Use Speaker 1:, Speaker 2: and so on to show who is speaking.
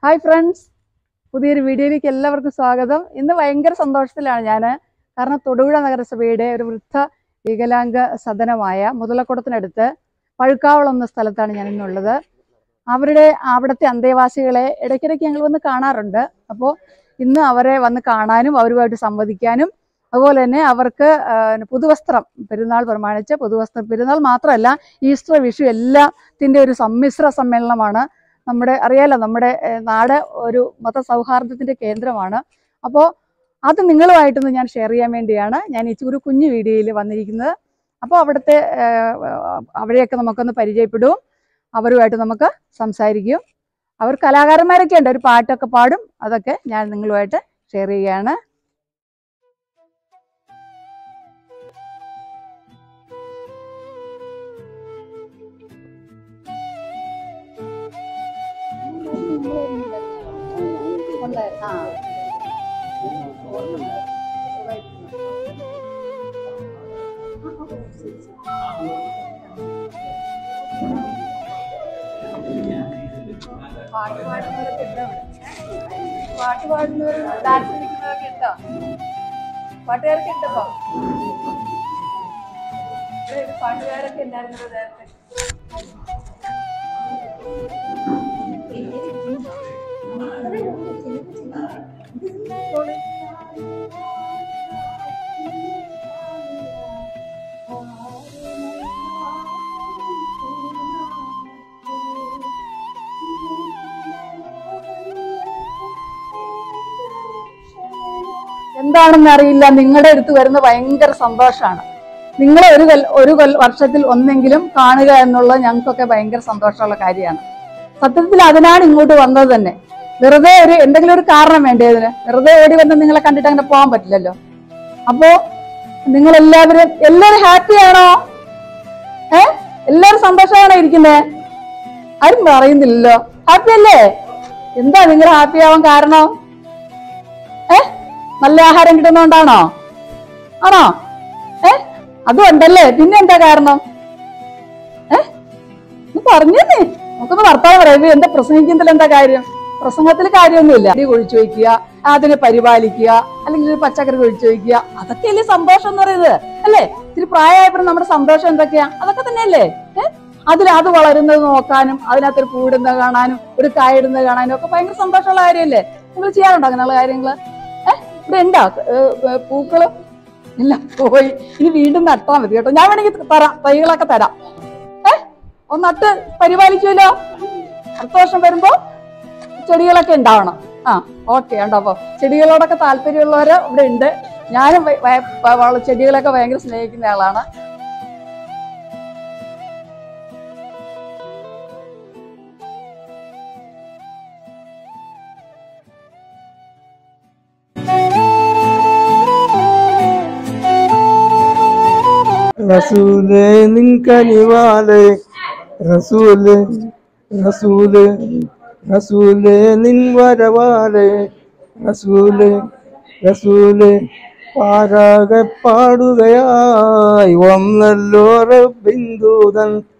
Speaker 1: Hi friends പുതിയൊരു വീഡിയോയിലേക്ക് എല്ലാവർക്കും സ്വാഗതം ഇന്ന് ഭയങ്കര സന്തോഷത്തിലാണ് ഞാൻ കാരണം തൊടുപുഴ നഗരസഭയുടെ ഒരു വൃദ്ധ വികലാംഗ സദനമായ മുതലക്കുടത്തിനടുത്ത് പഴുക്കാവളം എന്ന സ്ഥലത്താണ് ഞാൻ ഇന്നുള്ളത് അവരുടെ അവിടുത്തെ അന്തേവാസികളെ ഇടയ്ക്കിടയ്ക്ക് ഞങ്ങൾ വന്ന് കാണാറുണ്ട് അപ്പോൾ ഇന്ന് അവരെ വന്ന് കാണാനും അവരുമായിട്ട് സംവദിക്കാനും അതുപോലെ തന്നെ അവർക്ക് ആ, പുതുവസ്ത്രം പെരുന്നാൾ പ്രമാണിച്ച് പുതുവസ്ത്രം പെരുന്നാൾ മാത്രമല്ല ഈസ്റ്റർ വിഷു എല്ലാത്തിൻ്റെ ഒരു സമ്മിശ്ര സമ്മേളനമാണ് നമ്മുടെ അറിയാലോ നമ്മുടെ ഏഹ്, നാട് ഒരു മത സൗഹാർദ്ദത്തിന്റെ കേന്ദ്രമാണ് അപ്പോൾ അത് നിങ്ങളുമായിട്ടൊന്ന് ഞാൻ ഷെയർ ചെയ്യാൻ വേണ്ടിയാണ് ഞാൻ ഈ ഒരു കുഞ്ഞു വീഡിയോയിൽ വന്നിരിക്കുന്നത് അപ്പോൾ അവിടുത്തെ ഏഹ്, അവരെയൊക്കെ നമുക്കൊന്ന് പരിചയപ്പെടും അവരുമായിട്ട് നമുക്ക് സംസാരിക്കും അവർ കലാകാരന്മാരൊക്കെ ഉണ്ട് ഒരു പാട്ടൊക്കെ പാടും അതൊക്കെ ഞാൻ നിങ്ങളുമായിട്ട് ഷെയർ ചെയ്യുകയാണ് പാട്ട് പാടുന്നവരൊക്കെ ഉണ്ടോ ഇവിടെ? പാട്ട് പാടുന്നവരും ഡാൻസ് കളിക്കുന്നവരൊക്കെ ഉണ്ടോ പാട്ടുകാരൊക്കെ ഉണ്ടോ ഇവിടെ ഒരു പാട്ടുകാരൊക്കെ ഉണ്ടായിരുന്നത് നേരത്തെ എന്താണെന്ന് അറിയില്ല നിങ്ങളുടെ അടുത്ത് വരുന്ന ഭയങ്കര സന്തോഷമാണ് നിങ്ങളെ ഒരു കൊൽ ഒരു കൊൽ വർഷത്തിൽ ഒന്നെങ്കിലും കാണുക എന്നുള്ളത് ഞങ്ങൾക്കൊക്കെ ഭയങ്കര സന്തോഷമുള്ള കാര്യമാണ് സത്യത്തിൽ അതിനാണ് ഇങ്ങോട്ട് വന്നത് തന്നെ വെറുതെ ഒരു എന്തെങ്കിലും ഒരു കാരണം വേണ്ടേ ഇതിന് വെറുതെ ഓടി വന്ന് നിങ്ങളെ കണ്ടിട്ട് അങ്ങനെ പോകാൻ പറ്റില്ലല്ലോ അപ്പോ നിങ്ങൾ എല്ലാവരും എല്ലാവരും ഹാപ്പിയാണോ ഏ എല്ലാവരും സന്തോഷമാണോ ഇരിക്കുന്നേ ആരും പറയുന്നില്ലല്ലോ ഹാപ്പി അല്ലേ എന്താ നിങ്ങൾ ഹാപ്പി ആവാൻ കാരണം ഏ നല്ല ആഹാരം കിട്ടുന്നോണ്ടാണോ ആണോ ഏ അതും ഉണ്ടല്ലേ പിന്നെ എന്താ കാരണം ഏ ഒന്ന് പറഞ്ഞേ നമുക്കൊന്ന് വർത്താനം പറയാം ഇത് എന്താ പ്രസംഗിക്കുന്നതിൽ എന്താ കാര്യം പ്രസംഗത്തിൽ കാര്യമൊന്നുമില്ല അടി കൊഴിച്ചു വയ്ക്കുക അതിനെ പരിപാലിക്കുക അല്ലെങ്കിൽ ഒരു പച്ചക്കറി കൊഴിച്ചു വയ്ക്കുക അതൊക്കെയല്ലേ സന്തോഷം എന്ന് പറയുന്നത് അല്ലേ ഇത്തിരി പ്രായമായപ്പോൾ നമ്മുടെ സന്തോഷം എന്തൊക്കെയാ അതൊക്കെ തന്നെയല്ലേ ഏഹ് അതിൽ അത് വളരുന്നത് നോക്കാനും അതിനകത്തൊരു പൂടുന്നത് കാണാനും ഒരു കായിടുന്നത് കാണാനും ഒക്കെ ഭയങ്കര സന്തോഷമുള്ള കാര്യമല്ലേ നിങ്ങൾ ചെയ്യാറുണ്ടോ അങ്ങനെയുള്ള കാര്യങ്ങള് ഏഹ് ഇവിടെ ഉണ്ടോ ഏഹ്, ഏഹ്, പൂക്കള് ഇല്ല പോയി ഇനി വീണ്ടും നട്ടാൽ മതി കേട്ടോ ഞാൻ വേണമെങ്കിൽ തരാം തൈകളൊക്കെ തരാം ഏഹ് ഒന്ന് നട്ട് പരിപാലിക്കുമല്ലോ അടുത്ത വർഷം വരുമ്പോ ചെടികളൊക്കെ ഉണ്ടാവണം ആ ഓക്കെ ഉണ്ടോ അപ്പൊ ചെടികളോടൊക്കെ താല്പര്യമുള്ളവര് ഇവിടെ ഉണ്ട് ഞാനും വ- വ- വ- വള- ചെടികളൊക്കെ ഭയങ്കര സ്നേഹിക്കുന്ന ആളാണ്
Speaker 2: റസൂലേ നിൻ കനിവാലെ റസൂല് റസൂല് റസൂലേ നിൻ വരവാലെ റസൂല് റസൂല് പാരാകെ പാടുകയായി വന്നല്ലോ ബിന്ദൂതൻ